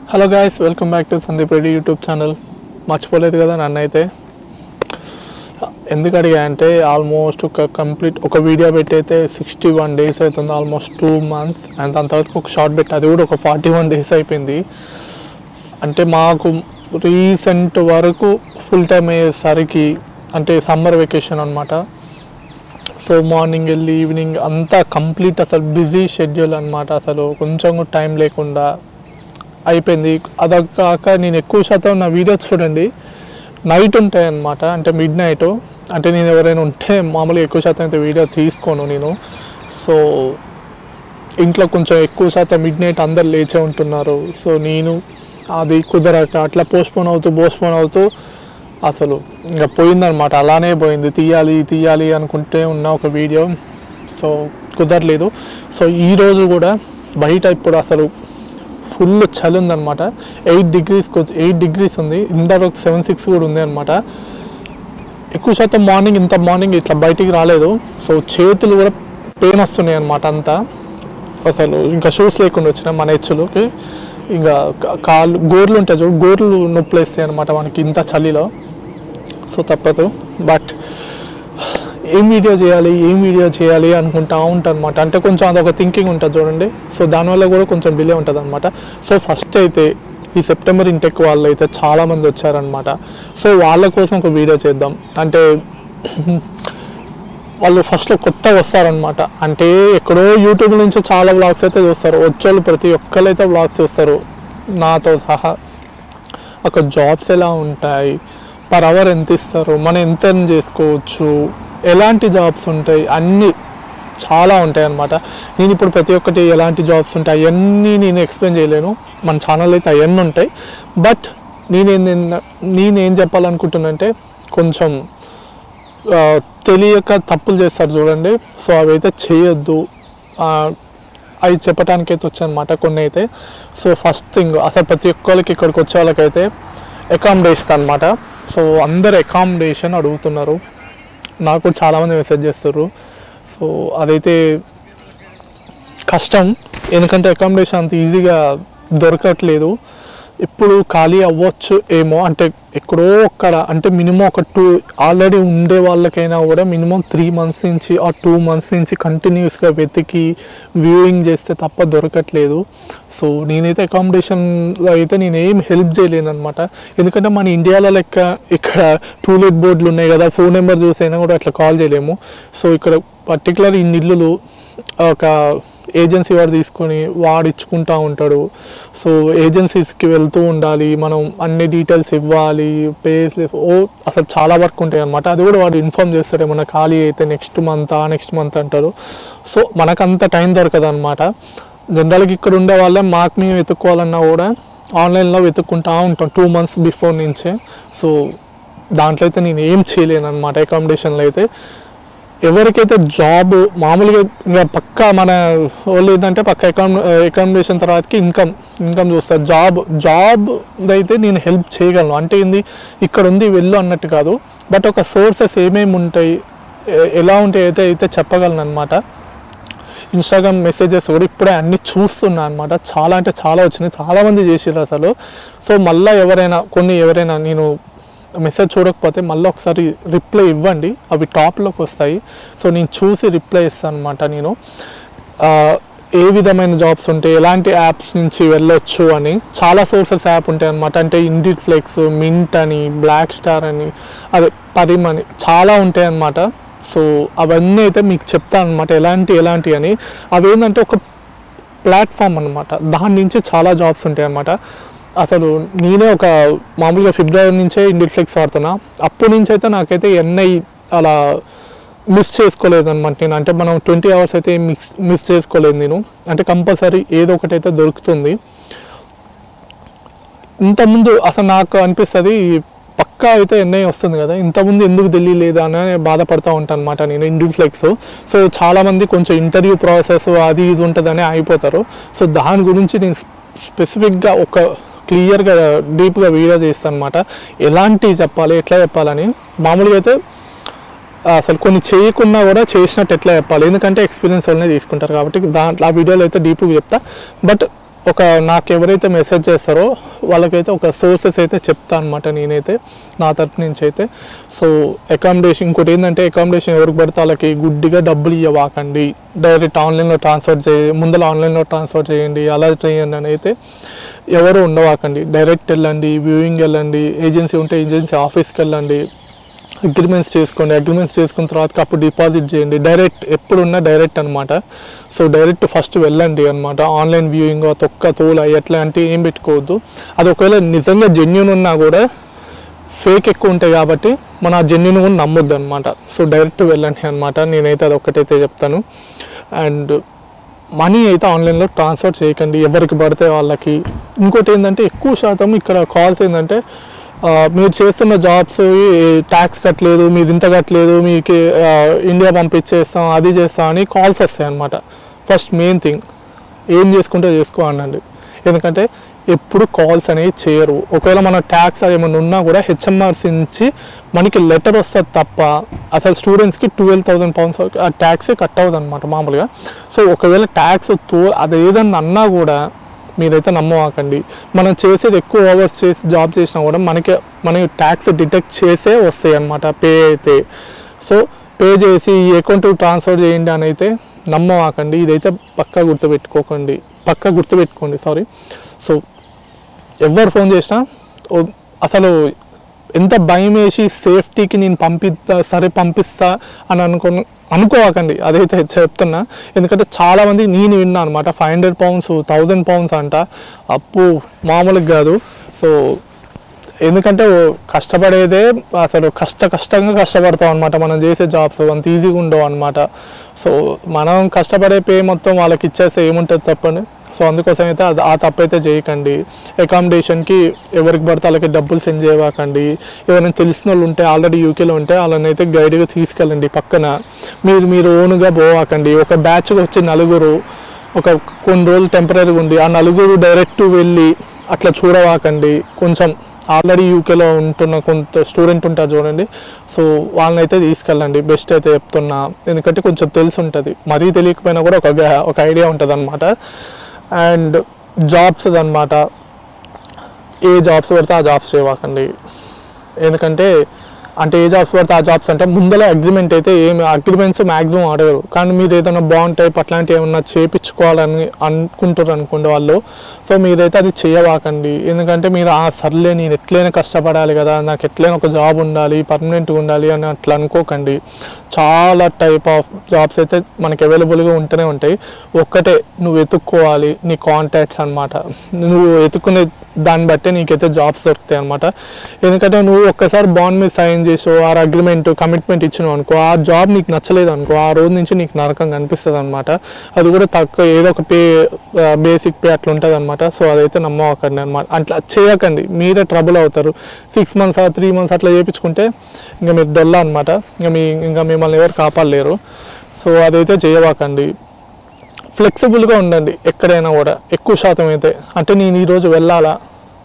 hello guys welcome back to Sandeep Reddy YouTube channel మర్చిపోలేదు కదా నన్ను అయితే ఎందుకు అడిగా అంటే ఆల్మోస్ట్ ఒక కంప్లీట్ ఒక వీడియో పెట్టి అయితే సిక్స్టీ వన్ డేస్ అవుతుంది ఆల్మోస్ట్ టూ మంత్స్ అండ్ దాని తర్వాత ఒక షార్ట్ పెట్టి అది కూడా ఒక ఫార్టీ వన్ డేస్ అయిపోయింది అంటే మాకు రీసెంట్ వరకు ఫుల్ టైం అయ్యేసరికి అంటే సమ్మర్ వెకేషన్ అనమాట సో మార్నింగ్ వెళ్ళి ఈవినింగ్ అంతా కంప్లీట్ అసలు బిజీ షెడ్యూల్ అనమాట అసలు కొంచెం కూడా టైం లేకుండా అయిపోయింది అదొక కాక నేను ఎక్కువ శాతం నా వీడియోస్ చూడండి నైట్ ఉంటాయి అనమాట అంటే మిడ్ నైట్ అంటే నేను ఎవరైనా ఉంటే మామూలుగా ఎక్కువ శాతం అయితే వీడియో తీసుకోను నేను సో ఇంట్లో కొంచెం ఎక్కువ శాతం మిడ్ నైట్ అందరు లేచే ఉంటున్నారు సో నేను అది కుదరక అట్లా పోస్ట్పోన్ అవుతూ పోస్ట్పోన్ అవుతూ అసలు ఇంకా పోయిందనమాట అలానే పోయింది తీయాలి తీయాలి అనుకుంటే ఉన్న ఒక వీడియో సో కుదరలేదు సో ఈరోజు కూడా బయట ఇప్పుడు అసలు ఫుల్ చలి ఉందన్నమాట ఎయిట్ డిగ్రీస్కి వచ్చి ఎయిట్ డిగ్రీస్ ఉంది ఇందాక సెవెన్ సిక్స్ కూడా ఉంది అనమాట ఎక్కువ శాతం మార్నింగ్ ఇంత మార్నింగ్ ఇట్లా బయటికి రాలేదు సో చేతులు కూడా పెయిన్ వస్తున్నాయి అనమాట అంతా అసలు ఇంకా షూస్ లేకుండా వచ్చిన మన హెచ్చులకి ఇంకా కా- కాళ్ళు గోర్లు ఉంటాయి చూడు గోర్లు నొప్పులు వేస్తాయి అనమాట మనకి ఇంత చలిలో సో తప్పదు బట్ ఏం వీడియో చేయాలి ఏం వీడియో చేయాలి అనుకుంటా ఉంటాను అనమాట అంటే కొంచెం అదొక థింకింగ్ ఉంటుంది చూడండి సో దానివల్ల కూడా కొంచెం డిలే ఉంటుంది అనమాట సో ఫస్ట్ అయితే ఈ సెప్టెంబర్ ఇంటెక్ వాళ్ళు అయితే చాలామంది వచ్చారనమాట సో వాళ్ళ కోసం ఒక వీడియో చేద్దాం అంటే వాళ్ళు ఫస్ట్లో కొత్తగా వస్తారనమాట అంటే ఎక్కడో యూట్యూబ్ నుంచి చాలా వ్లాగ్స్ అయితే చూస్తారు వచ్చేవాళ్ళు ప్రతి ఒక్కరు అయితే వ్లాగ్స్ చూస్తారు నాతో సహా అక్కడ జాబ్స్ ఎలా ఉంటాయి పర్ అవర్ ఎంత ఇస్తారు మనం ఎంత earn చేసుకోవచ్చు ఎలాంటి జాబ్స్ ఉంటాయి అన్నీ చాలా ఉంటాయి అన్నమాట నేను ఇప్పుడు ప్రతి ఒక్కటి ఎలాంటి జాబ్స్ ఉంటాయి అవన్నీ నేను ఎక్స్ప్లెయిన్ చేయలేను మన ఛానల్ అయితే అవన్నీ ఉంటాయి బట్ నేనేం నేనేం చెప్పాలనుకుంటున్నానంటే కొంచెం ఆ, తెలియక తప్పులు చేస్తారు చూడండి సో అవి అయితే చేయొద్దు ఆ, అవి చెప్పడానికి అయితే వచ్చానమాట కొన్ని అయితే సో ఫస్ట్ థింగ్ అసలు ప్రతి ఒక్కరికి ఇక్కడికి వచ్చే వాళ్ళకైతే అకామిడేషన్ అనమాట సో అందరు అకామిడేషన్ అడుగుతున్నారు నాకు కూడా చాలామంది మెసేజ్ చేస్తారు సో అదైతే కష్టం ఎందుకంటే అకామిడేషన్ అంత ఈజీగా దొరకట్లేదు ఇప్పుడు ఖాళీ అవ్వచ్చు ఏమో అంటే ఎక్కడో ఒక్కడ అంటే మినిమం ఒక టూ ఆల్రెడీ ఉండే వాళ్ళకైనా కూడా మినిమం త్రీ మంత్స్ నుంచి ఆ టూ మంత్స్ నుంచి కంటిన్యూస్గా వెతికి వ్యూయింగ్ చేస్తే తప్ప దొరకట్లేదు సో నేనైతే అకామిడేషన్లో అయితే నేను ఏం హెల్ప్ చేయలేను అనమాట ఎందుకంటే మన ఇండియాలో లెక్క ఇక్కడ టూలెట్ బోర్డులు ఉన్నాయి కదా ఫోన్ నెంబర్ చూసైనా కూడా అట్లా కాల్ చేయలేము సో ఇక్కడ పర్టికులర్ ఇన్ని ఇల్లులు ఒక ఏజెన్సీ వాడు తీసుకొని వాడు ఇచ్చుకుంటా ఉంటాడు సో ఏజెన్సీస్కి వెళ్తూ ఉండాలి మనం అన్ని డీటెయిల్స్ ఇవ్వాలి పే ఓ అసలు చాలా వర్క్ ఉంటాయి అనమాట అది కూడా వాడు ఇన్ఫామ్ చేస్తాడు ఏమన్నా ఖాళీ అయితే నెక్స్ట్ మంత్ నెక్స్ట్ మంత్ అంటారు సో మనకంత టైం దొరకదు అనమాట జనరల్గా ఇక్కడ ఉండే వాళ్ళే మాకు మేము వెతుక్కోవాలన్నా కూడా ఆన్లైన్లో వెతుక్కుంటా ఉంటాం టూ మంత్స్ బిఫోర్ నుంచే సో దాంట్లో అయితే నేను ఏం చేయలేను అనమాట అకామిడేషన్లో అయితే ఎవరికైతే జాబ్ మామూలుగా ఇంకా పక్కా మన వాళ్ళు ఏంటంటే పక్క అకామ్ అకామిడేషన్ తర్వాతకి ఇన్కమ్ ఇన్కమ్ చూస్తారు జాబ్ జాబ్ అయితే నేను హెల్ప్ చేయగలను అంటే ఏంది ఇక్కడ ఉంది వెళ్ళు అన్నట్టు కాదు బట్ ఒక సోర్సెస్ ఏమేమి ఉంటాయి ఎ- ఎలా ఉంటాయి అయితే అయితే చెప్పగలను అనమాట ఇన్స్టాగ్రామ్ మెసేజెస్ కూడా ఇప్పుడే అన్ని చూస్తున్నా అనమాట చాలా అంటే చాలా వచ్చినాయి చాలామంది చేసిర్రు అసలు సో మళ్ళీ ఎవరైనా కొన్ని ఎవరైనా నేను మెసేజ్ చూడకపోతే మళ్ళీ ఒకసారి రిప్లై ఇవ్వండి అవి టాప్లోకి వస్తాయి సో నేను చూసి రిప్లై ఇస్తాను అనమాట నేను ఆ, ఏ విధమైన జాబ్స్ ఉంటాయి ఎలాంటి యాప్స్ నుంచి వెళ్ళొచ్చు అని చాలా సోర్సెస్ యాప్ ఉంటాయి అనమాట అంటే ఇండిట్ ఫ్లెక్స్ మింట్ అని బ్లాక్ స్టార్ అని అదే పరిమ్ అని చాలా ఉంటాయి అనమాట సో అవన్నీ అయితే మీకు చెప్తాను అనమాట ఎలాంటి ఎలాంటి అని అవి ఏంటంటే ఒక ప్లాట్ఫామ్ అనమాట దాని నుంచి చాలా జాబ్స్ ఉంటాయి అనమాట అసలు నేనే ఒక మామూలుగా ఫిబ్రవరి నుంచే ఇండిఫ్లెక్స్ వాడుతున్నా అప్పటి నుంచి అయితే నాకైతే ఎన్ఐ అలా మిస్ చేసుకోలేదు అనమాట నేను అంటే మనం ట్వంటీ అవర్స్ అయితే మిస్ మిస్ చేసుకోలేదు నేను అంటే కంపల్సరీ ఏదో ఒకటి అయితే దొరుకుతుంది ఇంతకుముందు అసలు నాకు అనిపిస్తుంది పక్కా అయితే ఎన్ఐ వస్తుంది కదా ఇంతకుముందు ఎందుకు తెలియలేదు అని బాధపడుతూ ఉంటాను అనమాట నేను ఇండిఫ్లెక్స్ సో చాలామంది కొంచెం ఇంటర్వ్యూ ప్రాసెస్ అది ఇది ఉంటుందని అయిపోతారు సో దాని గురించి నేను స్పెసిఫిక్గా ఒక క్లియర్గా డీప్గా వీడియో చేస్తాను అనమాట ఎలాంటి చెప్పాలి ఎట్లా చెప్పాలని మామూలుగా అయితే అసలు కొన్ని చేయకున్నా కూడా చేసినట్టు ఎట్లా చెప్పాలి ఎందుకంటే ఎక్స్పీరియన్స్ వాళ్ళనే తీసుకుంటారు కాబట్టి దాంట్లో ఆ వీడియోలో అయితే డీప్గా చెప్తా బట్ ఒక నాకు ఎవరైతే మెసేజ్ చేస్తారో వాళ్ళకైతే ఒక సోర్సెస్ అయితే చెప్తా అనమాట నేనైతే నా తరపు నుంచి అయితే సో అకామిడేషన్ ఇంకోటి ఏంటంటే అకామిడేషన్ ఎవరికి పడితే వాళ్ళకి గుడ్డిగా డబ్బులు ఇవ్వకండి డైరెక్ట్ ఆన్లైన్లో ట్రాన్స్ఫర్ చేయ ముందర ఆన్లైన్లో ట్రాన్స్ఫర్ చేయండి అలా చేయండి అని అయితే ఎవరు ఉండవాకండి డైరెక్ట్ వెళ్ళండి వ్యూయింగ్ వెళ్ళండి ఏజెన్సీ ఉంటే ఏజెన్సీ ఆఫీస్కి వెళ్ళండి అగ్రిమెంట్స్ చేసుకోండి అగ్రిమెంట్స్ చేసుకున్న తర్వాత అప్పుడు డిపాజిట్ చేయండి డైరెక్ట్ ఎప్పుడున్నా డైరెక్ట్ అనమాట సో డైరెక్ట్ ఫస్ట్ వెళ్ళండి అనమాట ఆన్లైన్ వ్యూయింగ్ తొక్క తోల ఎట్లా అంటే ఏం పెట్టుకోవద్దు అది ఒకవేళ నిజంగా జెన్యున్ ఉన్నా కూడా ఫేక్ ఎక్కువ ఉంటాయి కాబట్టి మన ఆ జెన్యున్ కూడా నమ్మొద్దు అనమాట సో డైరెక్ట్ వెళ్ళండి అనమాట నేనైతే అది ఒక్కటైతే చెప్తాను అండ్ మనీ అయితే ఆన్లైన్లో ట్రాన్స్ఫర్ చేయకండి ఎవరికి పడితే వాళ్ళకి ఇంకోటి ఏంటంటే ఎక్కువ శాతం ఇక్కడ కాల్స్ ఏంటంటే ఆ, మీరు చేస్తున్న జాబ్స్ ట్యాక్స్ కట్టలేదు మీరు ఇంత కట్టలేదు మీకు ఆ, ఇండియా పంపించేస్తాం అది చేస్తాం అని కాల్స్ వస్తాయి అనమాట ఫస్ట్ మెయిన్ థింగ్ ఏం చేసుకుంటే చేసుకో అనండి ఎందుకంటే ఎప్పుడు కాల్స్ అనేవి చేయరు ఒకవేళ మన ట్యాక్స్ అది ఏమైనా ఉన్నా కూడా హెచ్ఎంఆర్సీ నుంచి మనకి లెటర్ వస్తుంది తప్ప అసలు స్టూడెంట్స్కి ట్వెల్వ్ థౌసండ్ పౌండ్స్ ఆ ట్యాక్స్ కట్ అవ్వదు అనమాట మామూలుగా సో ఒకవేళ ట్యాక్స్ తో అది ఏదన్నా అన్నా కూడా మీరైతే నమ్మవాకండి మనం చేసేది ఎక్కువ అవర్స్ చేసి జాబ్ చేసినా కూడా మనకి మనకి ట్యాక్స్ డిటెక్ట్ చేసే వస్తాయి అనమాట పే అయితే సో పే చేసి ఈ అకౌంట్ ట్రాన్స్ఫర్ చేయండి అని అయితే నమ్మవాకండి ఇదైతే పక్కా గుర్తుపెట్టుకోకండి పక్కా గుర్తుపెట్టుకోండి సారీ సో ఎవరు ఫోన్ చేసినా ఓ- అసలు ఎంత భయం వేసి సేఫ్టీకి నేను పంపిస్తా సరే పంపిస్తా అని అనుకో అనుకోవాకండి అదైతే చెప్తున్నా ఎందుకంటే చాలామంది నేను విన్నా అనమాట five hundred pounds thousand pounds అంట అప్పు మామూలుగా కాదు సో ఎందుకంటే ఓ కష్టపడేదే అసలు కష్ట కష్టంగా కష్టపడతాం అనమాట మనం చేసే జాబ్స్ అంత ఈజీగా ఉండవు అనమాట సో మనం కష్టపడే పే మొత్తం వాళ్ళకి ఇచ్చేస్తే ఏముంటుంది తప్పని సో అందుకోసం అయితే అది- ఆ తప్పు అయితే చేయకండి అకామిడేషన్కి ఎవరికి పడితే వాళ్ళకి డబ్బులు సెండ్ చేయకండి ఎవరైనా తెలిసిన వాళ్ళు ఉంటే ఆల్రెడీ యూకేలో ఉంటే వాళ్ళని అయితే గైడ్గా తీసుకెళ్ళండి పక్కన మీరు మీరు ఓన్గా పోవాకండి ఒక బ్యాచ్కి వచ్చి నలుగురు ఒక కొన్ని రోజులు టెంపరీగా ఉండి ఆ నలుగురు డైరెక్ట్ వెళ్ళి అట్లా చూడవాకండి కొంచెం ఆల్రెడీ యూకేలో ఉంటున్న కొంత స్టూడెంట్ ఉంటారు చూడండి సో వాళ్ళని అయితే తీసుకెళ్ళండి బెస్ట్ అయితే చెప్తున్నా ఎందుకంటే కొంచెం తెలిసి ఉంటుంది మరీ తెలియకపోయినా కూడా ఒక గా- ఒక ఐడియా ఉంటుంది అనమాట అండ్ జాబ్స్ అనమాట ఏ జాబ్స్ పడితే ఆ జాబ్స్ చేయవాకండి ఎందుకంటే అంటే ఏ జాబ్స్ పడితే ఆ జాబ్స్ అంటే ముందర అగ్రిమెంట్ అయితే ఏమి అగ్రిమెంట్స్ మ్యాక్సిమం అడగరు కానీ మీరు ఏదైనా బాండ్ టైప్ అట్లాంటివి ఏమన్నా చేపించుకోవాలని అనుకుంటారు అనుకోండి వాళ్ళు సో మీరైతే అది చేయవాకండి ఎందుకంటే మీరు ఆ సర్లే నేను ఎట్లయినా కష్టపడాలి కదా నాకు ఎట్లయినా ఒక జాబ్ ఉండాలి పర్మనెంట్గా ఉండాలి అని అట్లా అనుకోకండి చాలా టైప్ ఆఫ్ జాబ్స్ అయితే మనకి అవైలబుల్గా ఉంటూనే ఉంటాయి ఒక్కటే నువ్వు వెతుక్కోవాలి నీ కాంటాక్ట్స్ అన్నమాట నువ్వు వెతుక్కునే దాన్ని బట్టే నీకైతే జాబ్స్ దొరుకుతాయి అనమాట ఎందుకంటే నువ్వు ఒక్కసారి బాండ్ మీద సైన్ చేసో ఆ అగ్రిమెంట్ కమిట్మెంట్ ఇచ్చినావు అనుకో ఆ జాబ్ నీకు నచ్చలేదు అనుకో ఆ రోజు నుంచి నీకు నరకం కనిపిస్తుంది అనమాట అది కూడా తక్కువ ఏదో ఒక పే బేసిక్ పే అట్లా ఉంటుంది అనమాట సో అదైతే నమ్మకండి అనమాట అట్లా చేయకండి మీరే ట్రబుల్ అవుతారు సిక్స్ మంత్స్ త్రీ మంత్స్ అట్లా చేయించుకుంటే ఇంకా మీరు డొల్లా అనమాట ఇంకా మీ ఇంకా మిమ్మల్ని ఎవరు కాపాడలేరు సో అదైతే చేయవాకండి ఫ్లెక్సిబుల్గా ఉండండి ఎక్కడైనా కూడా ఎక్కువ శాతం అయితే అంటే నేను ఈరోజు వెళ్ళాలా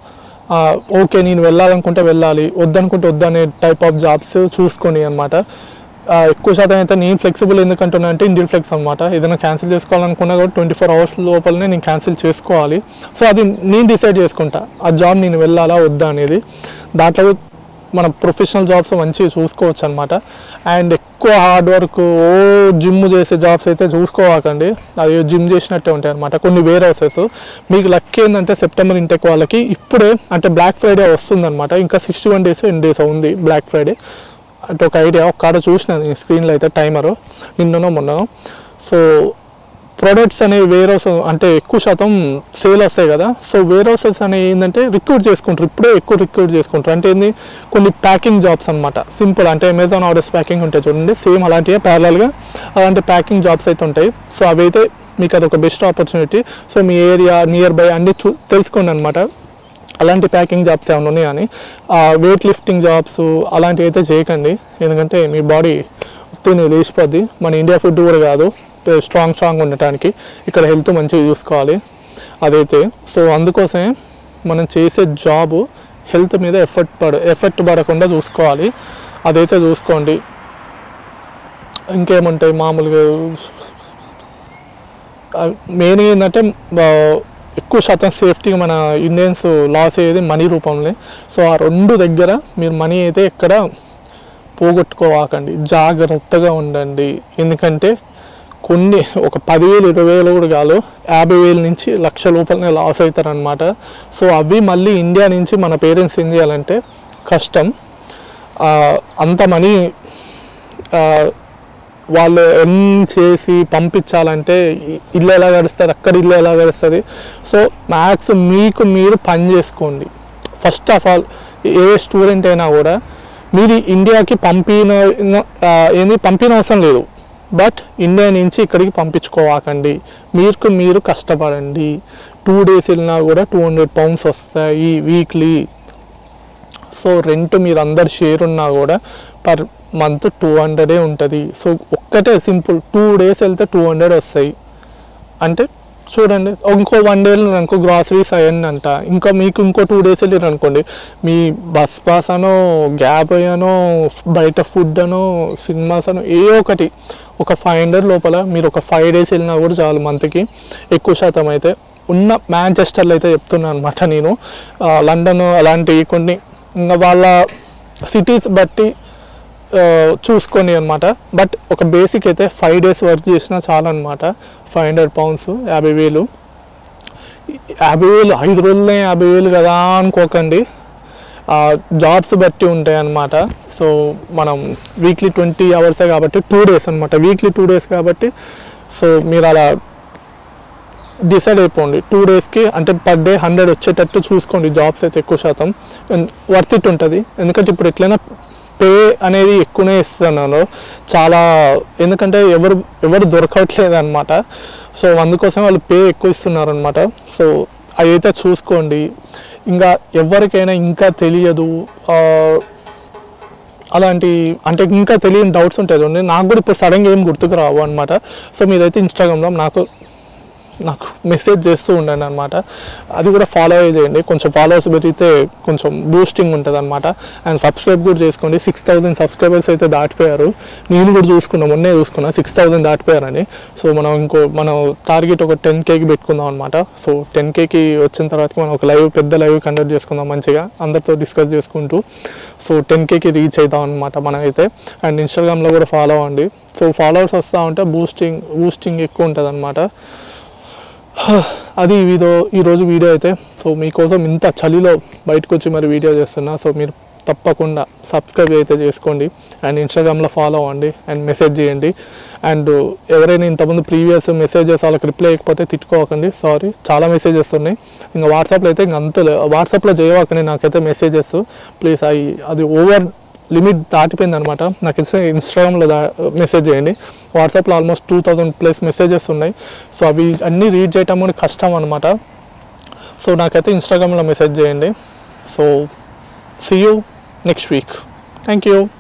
ఆ, ఓకే నేను వెళ్ళాలనుకుంటే వెళ్ళాలి వద్దనుకుంటే వద్దనే టైప్ ఆఫ్ జాబ్స్ చూసుకొని అనమాట ఎక్కువ శాతం అయితే నేను ఫ్లెక్సిబుల్ ఎందుకంటున్నా అంటే ఇండియన్ ఫ్లెక్స్ అనమాట ఏదైనా క్యాన్సిల్ చేసుకోవాలనుకున్నా కూడా ట్వంటీ ఫోర్ అవర్స్ లోపలనే నేను క్యాన్సిల్ చేసుకోవాలి సో అది నేను డిసైడ్ చేసుకుంటా ఆ జాబ్ నేను వెళ్ళాలా వద్దా అనేది దాంట్లో మన ప్రొఫెషనల్ జాబ్స్ మంచిగా చూసుకోవచ్చు అనమాట అండ్ ఎక్కువ హార్డ్ వర్క్ ఓ జిమ్ చేసే జాబ్స్ అయితే చూసుకోవాకండి అది జిమ్ చేసినట్టే ఉంటాయి అనమాట కొన్ని వేర్ హౌసెస్ మీకు లక్ ఏంటంటే సెప్టెంబర్ ఇంటెక్ వాళ్ళకి ఇప్పుడే అంటే బ్లాక్ ఫ్రైడే వస్తుందన్నమాట ఇంకా సిక్స్టీ వన్ డేస్ ఎన్ని డేస్ ఉంది బ్లాక్ ఫ్రైడే అంటే ఒక ఐడియా ఒక కాడ చూసిన స్క్రీన్లో అయితే టైమరు నిన్ననో మొన్ననో సో ప్రొడక్ట్స్ అనేవి వేర్ హౌస్ అంటే ఎక్కువ శాతం సేల్ వస్తాయి కదా సో వేర్ హౌసెస్ అనేవి ఏంటంటే రిక్రూట్ చేసుకుంటారు ఇప్పుడే ఎక్కువ రిక్రూట్ చేసుకుంటారు అంటే ఏంది కొన్ని ప్యాకింగ్ జాబ్స్ అనమాట సింపుల్ అంటే అమెజాన్ ఆర్డర్స్ ప్యాకింగ్ ఉంటాయి చూడండి సేమ్ అలాంటివే ప్యారలల్గా అలాంటి ప్యాకింగ్ జాబ్స్ అయితే ఉంటాయి సో అవి అయితే మీకు అదొక బెస్ట్ ఆపర్చునిటీ సో మీ ఏరియా నియర్ బై అన్ని చూ తెలుసుకోండి అనమాట అలాంటి ప్యాకింగ్ జాబ్స్ ఏమైనా ఉన్నాయని వెయిట్ లిఫ్టింగ్ జాబ్స్ అలాంటివి అయితే చేయకండి ఎందుకంటే మీ బాడీ తిని లేచిపోద్ది మన ఇండియా ఫుడ్ కూడా కాదు స్ట్రాంగ్ స్ట్రాంగ్ ఉండటానికి ఇక్కడ హెల్త్ మంచిగా చూసుకోవాలి అదైతే సో అందుకోసమే మనం చేసే జాబ్ హెల్త్ మీద ఎఫర్ట్ పడ ఎఫెక్ట్ పడకుండా చూసుకోవాలి అదైతే చూసుకోండి ఇంకేముంటాయి మామూలుగా మెయిన్ ఏంటంటే ఎక్కువ శాతం సేఫ్టీగా మన ఇండియన్స్ లాస్ అయ్యేది మనీ రూపంలో సో ఆ రెండు దగ్గర మీరు మనీ అయితే ఎక్కడ పోగొట్టుకోవాకండి జాగ్రత్తగా ఉండండి ఎందుకంటే కొన్ని ఒక పదివేలు ఇరవై వేలు కూడా కాదు యాభై వేల నుంచి లక్ష లోపలనే లాస్ అవుతారనమాట సో అవి మళ్ళీ ఇండియా నుంచి మన పేరెంట్స్ ఏం చేయాలంటే కష్టం ఆ, అంత మనీ ఆ, వాళ్ళు ఎన్ చేసి పంపించాలంటే ఇ- ఇల్లు ఎలా గడుస్తుంది అక్కడ ఇల్లు ఎలా గడుస్తుంది సో మ్యాథ్స్ మీకు మీరు పని చేసుకోండి first of all a student అయినా కూడా మీరు ఇండియాకి పంపిన ఆ, ఏంది పంపిన అవసరం లేదు బట్ ఇండియా నుంచి ఇక్కడికి పంపించుకోవాకండి మీకు మీరు కష్టపడండి టూ డేస్ వెళ్ళినా కూడా టూ హండ్రెడ్ పౌండ్స్ వస్తాయి వీక్లీ సో రెంట్ మీరు అందరు షేర్ ఉన్నా కూడా పర్ మంత్ టూ హండ్రెడే ఉంటుంది సో ఒక్కటే సింపుల్ టూ డేస్ వెళ్తే టూ హండ్రెడ్ వస్తాయి అంటే చూడండి ఇంకో వన్ డే అనుకో గ్రాసరీస్ అయ్యండి అంట ఇంకా మీకు ఇంకో టూ డేస్ వెళ్ళారు అనుకోండి మీ బస్ పాస్ అనో గ్యాప్ అయ్యానో బయట ఫుడ్ అనో సినిమాస్ అనో ఏ ఒకటి ఒక ఫైవ్ హండ్రెడ్ లోపల మీరు ఒక ఫైవ్ డేస్ వెళ్ళినా కూడా చాలు మంత్కి ఎక్కువ శాతం అయితే ఉన్న మ్యాంచెస్టర్లో అయితే చెప్తున్నాను అనమాట నేను ఆ, లండన్ అలాంటి కొన్ని ఇంకా వాళ్ళ సిటీస్ బట్టి ఆ, చూసుకొని అనమాట బట్ ఒక బేసిక్ అయితే ఫైవ్ డేస్ వర్క్ చేసినా చాలా అనమాట ఫైవ్ హండ్రెడ్ పౌండ్స్ యాభై వేలు యాభై వేలు ఐదు రోజులనే యాభై వేలు కదా అనుకోకండి జాబ్స్ బట్టి ఉంటాయి అన్నమాట సో మనం వీక్లీ ట్వంటీ అవర్సే కాబట్టి టూ డేస్ అనమాట వీక్లీ టూ డేస్ కాబట్టి సో మీరు అలా డిసైడ్ అయిపోండి టూ డేస్కి అంటే పర్ డే హండ్రెడ్ వచ్చేటట్టు చూసుకోండి జాబ్స్ అయితే ఎక్కువ శాతం వర్త్ ఇట్ ఉంటుంది ఎందుకంటే ఇప్పుడు ఎట్లయినా పే అనేది ఎక్కువనే ఇస్తున్నాను చాలా ఎందుకంటే ఎవరు ఎవరు దొరకట్లేదు అనమాట సో అందుకోసం వాళ్ళు పే ఎక్కువ ఇస్తున్నారు అనమాట సో అవి అయితే చూసుకోండి ఇంకా ఎవరికైనా ఇంకా తెలియదు ఆ, అలాంటి అంటే ఇంకా తెలియని డౌట్స్ ఉంటాయి చూడండి నాకు కూడా ఇప్పుడు సడన్గా ఏం గుర్తుకు రావు అనమాట సో మీరైతే ఇన్స్టాగ్రామ్లో నాకు నాకు మెసేజ్ చేస్తూ ఉండండి అనమాట అది కూడా ఫాలో అయ్యి చేయండి కొంచెం ఫాలోవర్స్ పెరిగితే కొంచెం బూస్టింగ్ ఉంటుంది అనమాట అండ్ సబ్స్క్రైబ్ కూడా చేసుకోండి సిక్స్ థౌసండ్ సబ్స్క్రైబర్స్ అయితే దాటిపోయారు నేను కూడా చూసుకున్నా మొన్నే చూసుకున్నా సిక్స్ థౌసండ్ దాటిపోయారని సో మనం ఇంకో మనం టార్గెట్ ఒక టెన్ కేకి పెట్టుకుందాం అనమాట సో టెన్ కేకి వచ్చిన తర్వాత మనం ఒక లైవ్ పెద్ద లైవ్ కండక్ట్ చేసుకుందాం మంచిగా అందరితో డిస్కస్ చేసుకుంటూ సో టెన్ కేకి రీచ్ అవుతాం అనమాట మనం అయితే అండ్ ఇన్స్టాగ్రామ్లో కూడా ఫాలో అవ్వండి సో ఫాలోవర్స్ వస్తూ ఉంటే బూస్టింగ్ బూస్టింగ్ ఎక్కువ ఉంటుంది అనమాట అది వీడియో ఈరోజు వీడియో అయితే సో మీకోసం ఇంత చలిలో బయటకు వచ్చి మరి వీడియో చేస్తున్నా సో మీరు తప్పకుండా సబ్స్క్రైబ్ అయితే చేసుకోండి అండ్ ఇన్స్టాగ్రామ్లో ఫాలో అవ్వండి అండ్ మెసేజ్ చేయండి అండ్ ఎవరైనా ఇంతకుముందు ప్రీవియస్ మెసేజెస్ వాళ్ళకి రిప్లై ఇవ్వకపోతే తిట్టుకోకండి సారీ చాలా మెసేజెస్ ఉన్నాయి ఇంకా వాట్సాప్లో అయితే ఇంక అంత వాట్సాప్లో చేయవాకండి నాకైతే మెసేజెస్ ప్లీజ్ అవి అది ఓవర్ లిమిట్ దాటిపోయింది అనమాట నాకు ఇస్తే ఇన్స్టాగ్రామ్లో దా మెసేజ్ చేయండి వాట్సాప్లో almost two thousand plus messages ఉన్నాయి సో అవి అన్నీ రీడ్ చేయటం కూడా కష్టం అనమాట సో నాకైతే ఇన్స్టాగ్రామ్లో మెసేజ్ చేయండి so see you next week thank you